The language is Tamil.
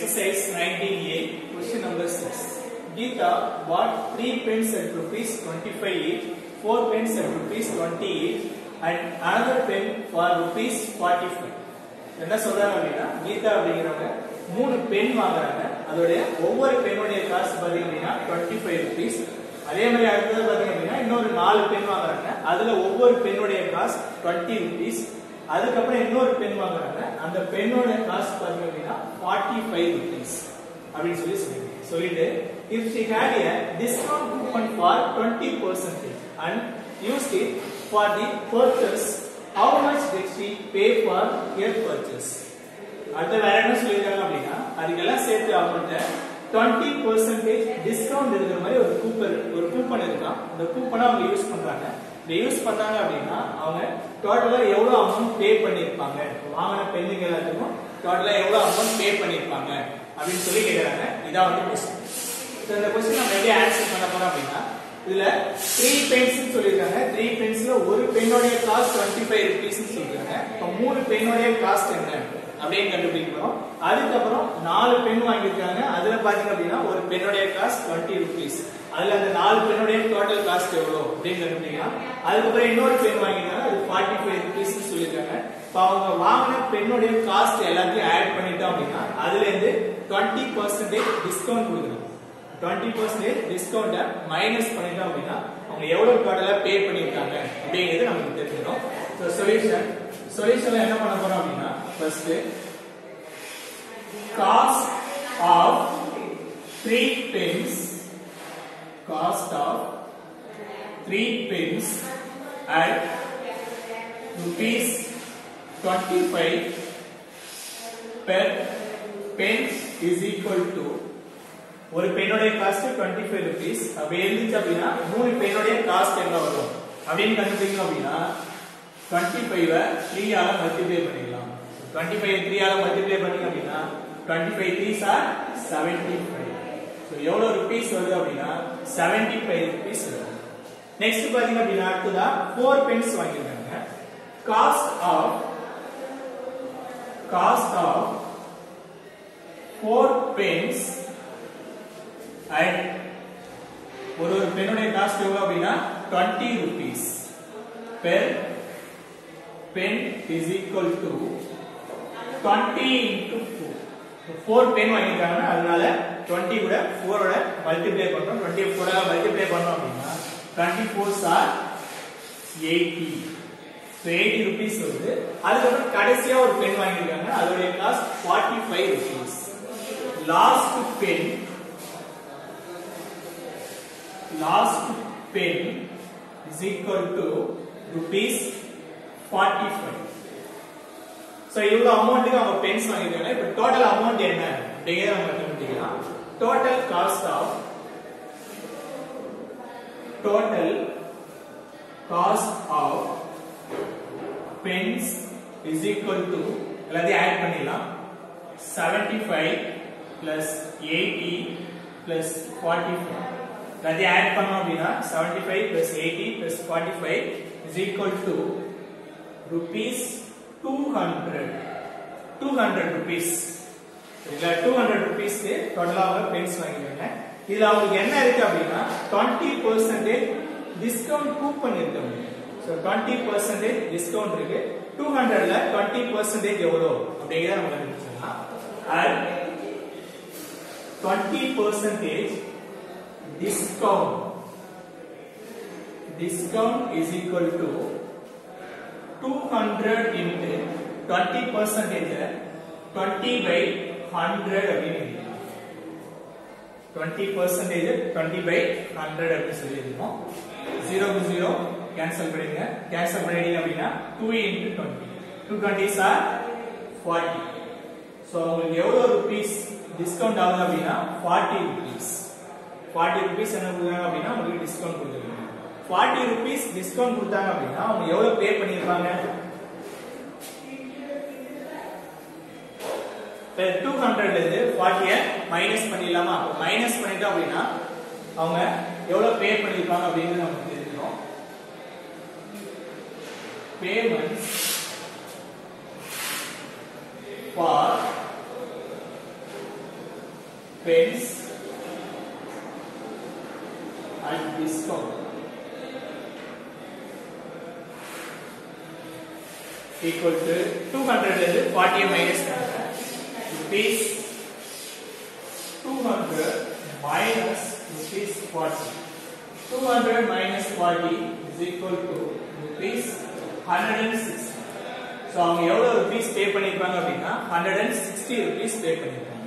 Exercise 19A, question number 6. Geeta bought 3 pens at rupees 25 each, 4 pens at rupees 20 each, and another pen for rupees 45. என்ன சொல்றாங்க அப்படின்னா கீதா அப்படிங்கிறவங்க மூணு பென் வாங்குறாங்க அதோடைய ஒவ்வொரு பெண்ணுடைய காசு பாத்தீங்க அப்படின்னா டுவெண்ட்டி ஃபைவ் ருபீஸ் அதே மாதிரி அடுத்தது பாத்தீங்க அப்படின்னா இன்னொரு நாலு பென் வாங்குறாங்க அதுல ஒவ்வொரு பெண்ணுடைய காசு டுவெண்ட்டி ருபீஸ் அதுக்கப்புறம் இன்னொரு பென் வாங்குறாங்க அந்த பெண்ணோட காசு பாத்தீங்க அப்படின்னா ஃபார்ட்டி ஃபைவ் ருபீஸ் அப்படின்னு சொல்லி சொல்லிருக்கேன் சொல்லிட்டு if she had a discount coupon for 20 percentage and used it for the purchase how much did she pay for her purchase அடுத்த வேற என்ன சொல்லிருக்காங்க அப்படின்னா அதுக்கெல்லாம் சேர்த்து அவங்கள்ட்ட டுவெண்ட்டி பர்சன்டேஜ் டிஸ்கவுண்ட் இருக்கிற மாதிரி ஒரு கூப்பன் ஒரு கூப்பன் இருக்கான் அந்த கூப்பனை அவங்க யூஸ் பண்றாங்க இதை யூஸ் பண்ணாங்க அப்படின்னா அவங்க டோட்டலா எவ்வளவு அமௌண்ட் பே பண்ணிருப்பாங்க வாங்கின பெண்ணுங்க எல்லாத்துக்கும் டோட்டலா எவ்வளவு அமௌண்ட் பே பண்ணிருப்பாங்க அப்படின்னு சொல்லி கேக்குறாங்க இதான் வந்து கொஸ்டின் ஸோ இந்த கொஸ்டின் நம்ம எப்படி ஆன்சர் பண்ண போறோம் அப்படின்னா இதுல த்ரீ பென்ஸ் சொல்லியிருக்காங்க த்ரீ பென்ஸ்ல ஒரு பெண்ணோடைய காஸ்ட் டுவெண்ட்டி ஃபைவ் ருபீஸ் சொல்லிருக்காங்க இப்போ மூணு பெண்ணோடைய காஸ்ட் என்ன அப்படின்னு கண்டுபிடிக்கிறோம் அதுக்கப்புறம் நாலு பெண் வாங்கியிருக்காங்க அதுல பாத்தீங்க அப்படின்னா ஒரு பெண்ணுடைய காஸ்ட் டுவெண்ட்டி ருபீஸ் அதுல அந்த நாலு பெண்ணுடைய டோட்டல் காஸ்ட் எவ்வளவு அப்படின்னு கண்டுபிடிக்கலாம் அதுக்கப்புறம் இன்னொரு பெண் வாங்கியிருக்காங்க அது ஃபார்ட்டி ஃபைவ் ருபீஸ் சொல்லியிருக்காங்க இப்போ அவங்க வாங்கின பெண்ணுடைய காஸ்ட் எல்லாத்தையும் ஆட் பண்ணிட்டோம் அப்படின்னா அதுல இருந்து டுவெண்ட்டி பர்சன்டேஜ் டிஸ்கவுண்ட் கொடுக்குறோம் டுவெண்ட்டி பர்சன்டேஜ் டிஸ்கவுண்ட்டை மைனஸ் பண்ணிட்டோம் அப்படின்னா அவங்க எவ்வளவு டோட்டலா பே பண்ணிருக்காங்க அப்படிங்கிறது நமக்கு தெரிஞ்சிடும் ஸோ சொல்யூஷன் சொல்யூஷன்ல என்ன பண்ண போறோம் அப்படின்னா first cost of three pens cost of three pens at rupees twenty five per pens is equal to ஒரு பெண்ணுடைய காஸ்ட் டுவெண்ட்டி ஃபைவ் ருபீஸ் அப்படி இருந்துச்சு அப்படின்னா மூணு பெண்ணுடைய காஸ்ட் என்ன வரும் அப்படின்னு கண்டுபிடிக்கணும் அப்படின்னா டுவெண்ட்டி ஃபைவ் த்ரீயால மல்டிப்ளை பண்ணிக்கலாம் டுவெண்ட்டி ஃபைவ் த்ரீயால மல்டிப்ளை பண்ணீங்க அப்படின்னா twenty five threes are seventy five so எவ்வளோ ருபீஸ் வருது அப்படின்னா செவன்டி ஃபைவ் ருபீஸ் வருது நெக்ஸ்ட் பாத்தீங்க அப்படின்னா அடுத்ததா ஃபோர் பென்ஸ் வாங்கியிருக்காங்க cost of cost of four pens and ஒரு ஒரு பெண்ணுடைய காஸ்ட் எவ்வளவு அப்படின்னா twenty rupees per pen is equal to twenty into four four pen வாங்கியிருக்காங்க அதனால டுவெண்ட்டி கூட ஃபோரோட மல்டிப்ளை பண்றோம் டுவெண்ட்டி ஃபோரோட மல்டிப்ளை பண்ணோம் அப்படின்னா twenty fours are eighty so eighty rupees வருது அதுக்கப்புறம் கடைசியா ஒரு பென் வாங்கியிருக்காங்க அதோடைய cost forty five rupees last pen last pen is equal to rupees 45 so இவ்வளவு அமௌண்ட்டுக்கு அவங்க பென்ஸ் வாங்கிருக்காங்க இப்போ டோட்டல் அமௌண்ட் என்ன அப்படிங்கிறத நம்ம கண்டுபிடிக்கலாம் total cost of total cost of pens is equal to எல்லாத்தையும் ஆட் பண்ணிடலாம் 75 plus 80 plus 45 எல்லாத்தையும் ஆட் பண்ணோம் அப்படின்னா 75 plus 80 plus 45 is equal to rupees 200 200 rupees இதுல 200 rupees டோட்டலா அவங்க பென்ஸ் வாங்கிருக்காங்க இதுல அவங்களுக்கு என்ன இருக்கு அப்படின்னா 20 பர்சன்டேஜ் டிஸ்கவுண்ட் கூப்பன் இருக்கு ஸோ டுவெண்ட்டி பர்சன்டேஜ் டிஸ்கவுண்ட் இருக்கு டூ ஹண்ட்ரட்ல டுவெண்ட்டி பர்சன்டேஜ் எவ்வளோ அப்படிங்கிறத நம்ம கண்டுபிடிச்சிடலாம் and twenty percentage discount discount is equal to 200 into 20 percentage 20 by 100 அப்படின்னு 20 percentage 20 by 100 அப்படின்னு சொல்லி இருக்கோம் 0 க்கு 0 கேன்சல் பண்ணிடுங்க கேன்சல் பண்ணிட்டீங்க அப்படின்னா 2 into 20 2 20s are 40 so உங்களுக்கு எவ்வளவு ருபீஸ் டிஸ்கவுண்ட் ஆகுது அப்படின்னா 40 ருபீஸ் ஃபார்ட்டி ருபீஸ் என்ன கொடுக்குறாங்க அப்படின்னா உங்களுக்கு டிஸ்கவுண்ட் கொடுத்துருக்காங்க ஃபார்ட்டி ருபீஸ் டிஸ்கவுண்ட் கொடுத்தாங்க அப்படின்னா அவங்க எவ்வளவு பே பண்ணிருப்பாங்க டூ ஹண்ட்ரட்ல இருந்து ஃபார்ட்டிய மைனஸ் பண்ணிடலாமா மைனஸ் பண்ணிட்டோம் அப்படின்னா அவங்க எவ்வளவு பே பண்ணிருப்பாங்க அப்படின்னு நமக்கு தெரிஞ்சிடும் payments for pence at discount equal to 200 is 40 minus rupees 200 minus rupees 40 200 minus 40 is equal to rupees 160 so அவங்க எவ்வளோ ருபீஸ் பே பண்ணியிருப்பாங்க அப்படின்னா hundred and sixty rupees pay பண்ணியிருப்பாங்க